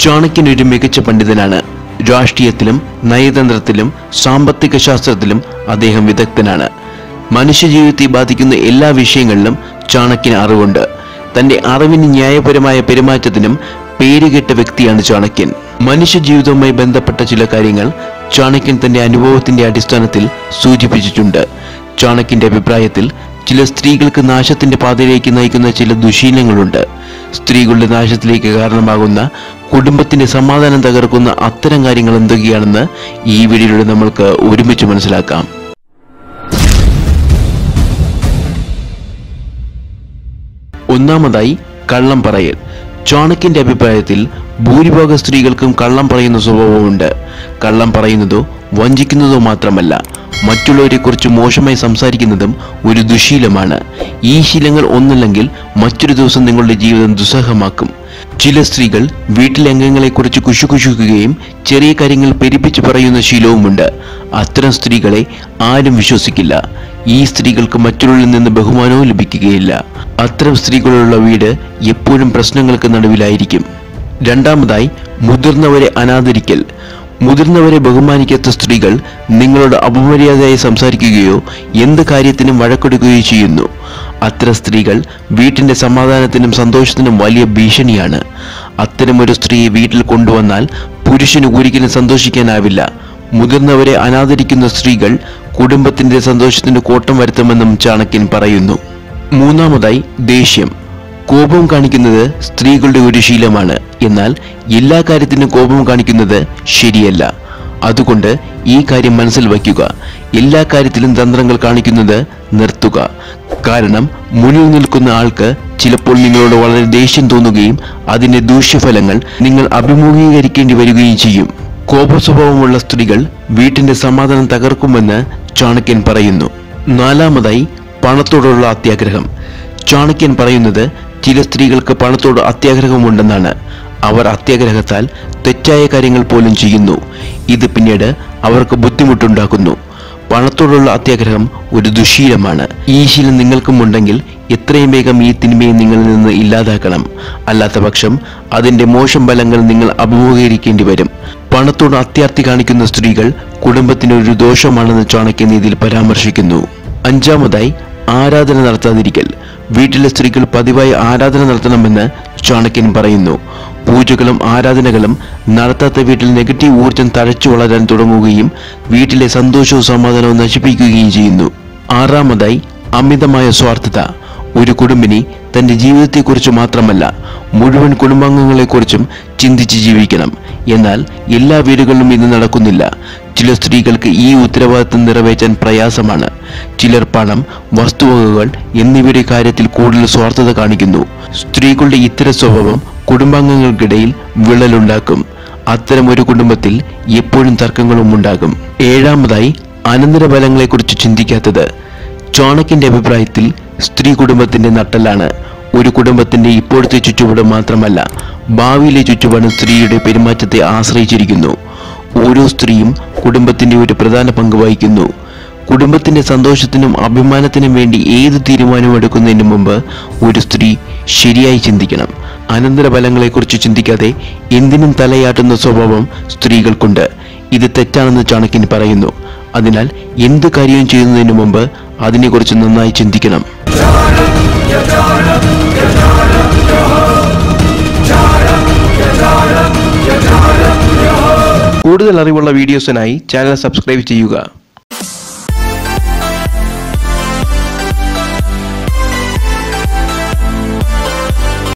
ചാണക്യൻ ഒരു മികച്ച പണ്ഡിതനാണ് രാഷ്ട്രീയത്തിലും നയതന്ത്രത്തിലും സാമ്പത്തിക ശാസ്ത്രത്തിലും അദ്ദേഹം വിദഗ്ധനാണ് മനുഷ്യജീവിതത്തെ ബാധിക്കുന്ന എല്ലാ വിഷയങ്ങളിലും ചാണക്യന് അറിവുണ്ട് തന്റെ അറിവിന് ന്യായപരമായ പെരുമാറ്റത്തിനും പേരുകെട്ട വ്യക്തിയാണ് ചാണക്യൻ മനുഷ്യജീവിതവുമായി ബന്ധപ്പെട്ട ചില കാര്യങ്ങൾ ചാണക്യൻ തന്റെ അനുഭവത്തിന്റെ അടിസ്ഥാനത്തിൽ സൂചിപ്പിച്ചിട്ടുണ്ട് ചാണക്യന്റെ അഭിപ്രായത്തിൽ ചില സ്ത്രീകൾക്ക് നാശത്തിന്റെ പാതയിലേക്ക് നയിക്കുന്ന ചില ദുശീലങ്ങളുണ്ട് സ്ത്രീകളുടെ നാശത്തിലേക്ക് കാരണമാകുന്ന കുടുംബത്തിന്റെ സമാധാനം തകർക്കുന്ന അത്തരം കാര്യങ്ങൾ എന്തൊക്കെയാണെന്ന് ഈ വീഡിയോയിലൂടെ നമ്മൾക്ക് ഒരുമിച്ച് മനസ്സിലാക്കാം ഒന്നാമതായി കള്ളം പറയൽ ചാണക്യന്റെ അഭിപ്രായത്തിൽ ഭൂരിഭാഗം സ്ത്രീകൾക്കും കള്ളം പറയുന്ന സ്വഭാവമുണ്ട് കള്ളം പറയുന്നതോ വഞ്ചിക്കുന്നതോ മാത്രമല്ല മറ്റുള്ളവരെ കുറിച്ച് മോശമായി സംസാരിക്കുന്നതും ഒരു ദുശീലമാണ് ഈ ശീലങ്ങൾ ഒന്നല്ലെങ്കിൽ മറ്റൊരു ദിവസം നിങ്ങളുടെ ജീവിതം ദുസ്സഹമാക്കും ചില സ്ത്രീകൾ വീട്ടിലെ അംഗങ്ങളെക്കുറിച്ച് കുശുകുശുക്കുകയും ചെറിയ കാര്യങ്ങൾ പെരുപ്പിച്ച് പറയുന്ന ശീലവുമുണ്ട് അത്തരം സ്ത്രീകളെ ആരും വിശ്വസിക്കില്ല ഈ സ്ത്രീകൾക്ക് മറ്റുള്ളവരിൽ നിന്ന് ബഹുമാനവും ലഭിക്കുകയില്ല അത്തരം സ്ത്രീകളുള്ള വീട് എപ്പോഴും പ്രശ്നങ്ങൾക്ക് നടുവിലായിരിക്കും രണ്ടാമതായി മുതിർന്നവരെ അനാദരിക്കൽ മുതിർന്നവരെ ബഹുമാനിക്കാത്ത സ്ത്രീകൾ നിങ്ങളോട് അപമര്യാദയായി സംസാരിക്കുകയോ എന്ത് കാര്യത്തിനും വഴക്കൊടുക്കുകയോ ചെയ്യുന്നു അത്തരം സ്ത്രീകൾ വീട്ടിന്റെ സമാധാനത്തിനും സന്തോഷത്തിനും വലിയ ഭീഷണിയാണ് അത്തരമൊരു സ്ത്രീയെ വീട്ടിൽ കൊണ്ടുവന്നാൽ പുരുഷന് ഒരിക്കലും സന്തോഷിക്കാനാവില്ല മുതിർന്നവരെ അനാദരിക്കുന്ന സ്ത്രീകൾ കുടുംബത്തിന്റെ സന്തോഷത്തിന് കോട്ടം വരുത്തുമെന്നും ചാണക്യൻ പറയുന്നു മൂന്നാമതായി ദേഷ്യം കോപം കാണിക്കുന്നത് സ്ത്രീകളുടെ ഒരു ശീലമാണ് എന്നാൽ എല്ലാ കാര്യത്തിനും കോപം കാണിക്കുന്നത് ശരിയല്ല അതുകൊണ്ട് ഈ കാര്യം മനസ്സിൽ വയ്ക്കുക എല്ലാ കാര്യത്തിലും തന്ത്രങ്ങൾ കാണിക്കുന്നത് നിർത്തുക കാരണം മുന്നിൽ നിൽക്കുന്ന ആൾക്ക് ചിലപ്പോൾ നിങ്ങളോട് വളരെ ദേഷ്യം തോന്നുകയും അതിന്റെ ദൂഷ്യഫലങ്ങൾ നിങ്ങൾ അഭിമുഖീകരിക്കേണ്ടി വരികയും ചെയ്യും കോപ സ്വഭാവമുള്ള സ്ത്രീകൾ വീട്ടിന്റെ സമാധാനം തകർക്കുമെന്ന് ചാണക്യൻ പറയുന്നു നാലാമതായി പണത്തോടുള്ള അത്യാഗ്രഹം ചാണക്യൻ പറയുന്നത് ചില സ്ത്രീകൾക്ക് പണത്തോട് അത്യാഗ്രഹമുണ്ടെന്നാണ് അവർ അത്യാഗ്രഹത്താൽ തെറ്റായ കാര്യങ്ങൾ പോലും ചെയ്യുന്നു ഇത് പിന്നീട് അവർക്ക് ബുദ്ധിമുട്ടുണ്ടാക്കുന്നു പണത്തോടുള്ള അത്യാഗ്രഹം ഒരു ദുശീലമാണ് ഈ ശീലം നിങ്ങൾക്കും ഉണ്ടെങ്കിൽ എത്രയും വേഗം ഈ തിന്മയെ നിങ്ങളിൽ നിന്ന് ഇല്ലാതാക്കണം അല്ലാത്ത പക്ഷം അതിന്റെ മോശം ഫലങ്ങൾ നിങ്ങൾ അഭിമുഖീകരിക്കേണ്ടി വരും പണത്തോട് അത്യാർത്തി കാണിക്കുന്ന സ്ത്രീകൾ കുടുംബത്തിന് ഒരു ദോഷമാണെന്ന് ചാണക്യൻ ഇതിൽ പരാമർശിക്കുന്നു അഞ്ചാമതായി ആരാധന നടത്താതിരിക്കൽ വീട്ടിലെ സ്ത്രീകൾ പതിവായി ആരാധന നടത്തണമെന്ന് ചാണക്യൻ പറയുന്നു പൂജകളും ആരാധനകളും നടത്താത്ത വീട്ടിൽ നെഗറ്റീവ് ഊർജം തഴച്ചു വളരാൻ തുടങ്ങുകയും വീട്ടിലെ സന്തോഷവും സമാധാനവും നശിപ്പിക്കുകയും ചെയ്യുന്നു ആറാമതായി അമിതമായ സ്വാർത്ഥത ഒരു കുടുംബിനി തന്റെ ജീവിതത്തെക്കുറിച്ച് മാത്രമല്ല മുഴുവൻ കുടുംബാംഗങ്ങളെക്കുറിച്ചും ചിന്തിച്ച് ജീവിക്കണം എന്നാൽ എല്ലാ വീടുകളിലും ഇത് നടക്കുന്നില്ല ചില സ്ത്രീകൾക്ക് ഈ ഉത്തരവാദിത്തം നിറവേറ്റാൻ പ്രയാസമാണ് ചിലർ പണം വസ്തുവകകൾ എന്നിവയുടെ കാര്യത്തിൽ കൂടുതൽ സ്വാർത്ഥത കാണിക്കുന്നു സ്ത്രീകളുടെ ഇത്തരം സ്വഭാവം കുടുംബാംഗങ്ങൾക്കിടയിൽ വിള്ളലുണ്ടാക്കും അത്തരം ഒരു കുടുംബത്തിൽ എപ്പോഴും തർക്കങ്ങളും ഉണ്ടാകും ഏഴാമതായി അനന്തരഫലങ്ങളെക്കുറിച്ച് ചിന്തിക്കാത്തത് ചാണക്യന്റെ അഭിപ്രായത്തിൽ സ്ത്രീ കുടുംബത്തിന്റെ നട്ടലാണ് ഒരു കുടുംബത്തിന്റെ ഇപ്പോഴത്തെ ചുറ്റുപാട് മാത്രമല്ല ഭാവിയിലെ ചുറ്റുപാടും സ്ത്രീയുടെ പെരുമാറ്റത്തെ ആശ്രയിച്ചിരിക്കുന്നു ഓരോ സ്ത്രീയും കുടുംബത്തിന്റെ ഒരു പ്രധാന പങ്ക് വഹിക്കുന്നു കുടുംബത്തിന്റെ സന്തോഷത്തിനും അഭിമാനത്തിനും വേണ്ടി ഏത് തീരുമാനവും എടുക്കുന്നതിന് മുമ്പ് ഒരു സ്ത്രീ ശരിയായി ചിന്തിക്കണം അനന്തരഫലങ്ങളെക്കുറിച്ച് ചിന്തിക്കാതെ എന്തിനും തലയാട്ടുന്ന സ്വഭാവം സ്ത്രീകൾക്കുണ്ട് ഇത് തെറ്റാണെന്ന് ചാണക്യൻ പറയുന്നു അതിനാൽ എന്ത് കാര്യവും ചെയ്യുന്നതിന് മുമ്പ് അതിനെക്കുറിച്ച് നന്നായി ചിന്തിക്കണം കൂടുതൽ അറിവുള്ള വീഡിയോസിനായി ചാനൽ സബ്സ്ക്രൈബ് ചെയ്യുക